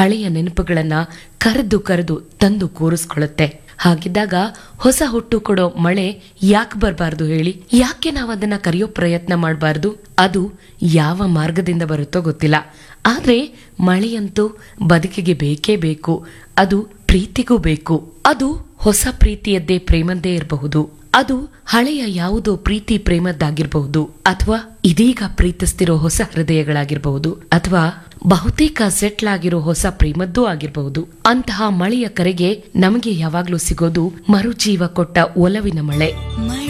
ಹಳೆಯ ನೆನಪುಗಳನ್ನ ಕರೆದು ಕರೆದು ತಂದು ಕೂರಿಸ್ಕೊಳ್ಳುತ್ತೆ ಹಾಗಿದ್ದಾಗ ಹೊಸ ಹುಟ್ಟು ಕೊಡೋ ಮಳೆ ಯಾಕೆ ಬರಬಾರ್ದು ಹೇಳಿ ಯಾಕೆ ನಾವು ಅದನ್ನ ಕರೆಯೋ ಪ್ರಯತ್ನ ಮಾಡಬಾರ್ದು ಅದು ಯಾವ ಮಾರ್ಗದಿಂದ ಬರುತ್ತೋ ಗೊತ್ತಿಲ್ಲ ಆದ್ರೆ ಮಳೆಯಂತೂ ಬದುಕಿಗೆ ಬೇಕೇ ಬೇಕು ಅದು ಪ್ರೀತಿಗೂ ಬೇಕು ಅದು ಹೊಸ ಪ್ರೀತಿಯದ್ದೇ ಪ್ರೇಮದ್ದೇ ಇರಬಹುದು ಅದು ಹಳೆಯ ಯಾವುದೋ ಪ್ರೀತಿ ಪ್ರೇಮದ್ದಾಗಿರಬಹುದು ಅಥವಾ ಇದೀಗ ಪ್ರೀತಿಸ್ತಿರೋ ಹೊಸ ಹೃದಯಗಳಾಗಿರಬಹುದು ಅಥವಾ ಬಹುತೇಕ ಸೆಟ್ಲ್ ಆಗಿರೋ ಹೊಸ ಪ್ರೇಮದ್ದೂ ಆಗಿರಬಹುದು ಅಂತಹ ಮಳೆಯ ಕರೆಗೆ ನಮಗೆ ಯಾವಾಗ್ಲೂ ಸಿಗೋದು ಮರುಜೀವ ಕೊಟ್ಟ ಒಲವಿನ ಮಳೆ ಮಳೆ